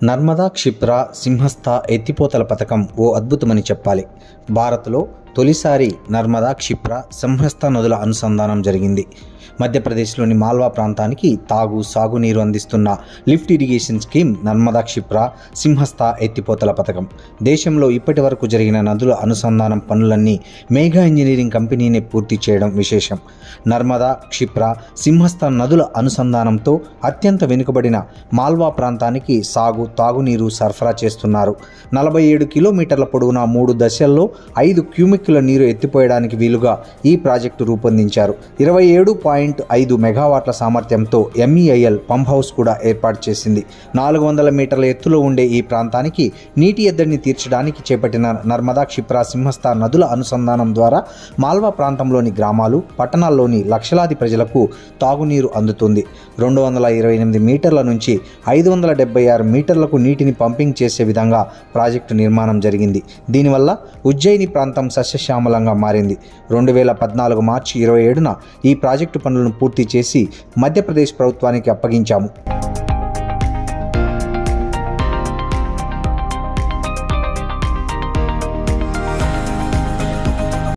నర్మదా క్షిప్రా సింహస్థ ఎత్తిపోతల పథకం ఓ అద్భుతమని చెప్పాలి భారత్లో తొలిసారి నర్మదా క్షిప్రా సింహస్థ నదుల అనుసంధానం జరిగింది మధ్యప్రదేశ్లోని మాల్వా ప్రాంతానికి తాగు సాగునీరు అందిస్తున్న lift irrigation scheme Narmada Kshipra Simhastha ఎత్తిపోతల పథకం దేశంలో ఇప్పటి వరకు జరిగిన నదుల అనుసంధానం పనులన్నీ మేఘా ఇంజనీరింగ్ కంపెనీనే పూర్తి చేయడం విశేషం నర్మదా క్షిప్రా సింహస్థ నదుల అనుసంధానంతో అత్యంత వెనుకబడిన మాల్వా ప్రాంతానికి సాగు తాగునీరు సరఫరా చేస్తున్నారు నలభై ఏడు కిలోమీటర్ల పొడవున మూడు దశల్లో ఐదు క్యూమిక్ల నీరు ఎత్తిపోయడానికి వీలుగా ఈ ప్రాజెక్టు రూపొందించారు ఇరవై ఏడు పాయింట్ ఐదు మెగావాట్ల సామర్థ్యంతో ఎంఈఐఎల్ పంప్ హౌస్ కూడా ఏర్పాటు చేసింది నాలుగు వందల మీటర్ల ఎత్తులో ఉండే ఈ ప్రాంతానికి నీటి ఎద్దడిని తీర్చడానికి చేపట్టిన నర్మదా క్షిప్రా సింహస్థ నదుల అనుసంధానం ద్వారా మాల్వా ప్రాంతంలోని గ్రామాలు పట్టణాల్లోని లక్షలాది ప్రజలకు తాగునీరు అందుతుంది రెండు వందల ఇరవై ఎనిమిది మీటర్ల నుంచి ఐదు వందల డెబ్బై ఆరు మీటర్లకు నీటిని పంపింగ్ చేసే విధంగా ప్రాజెక్టు నిర్మాణం జరిగింది దీనివల్ల ఉజ్జయిని ప్రాంతం సస్యశ్యామలంగా మారింది రెండు వేల పద్నాలుగు మార్చి ఇరవై ఏడున ఈ ప్రాజెక్టు పనులను పూర్తి చేసి మధ్యప్రదేశ్ ప్రభుత్వానికి అప్పగించాము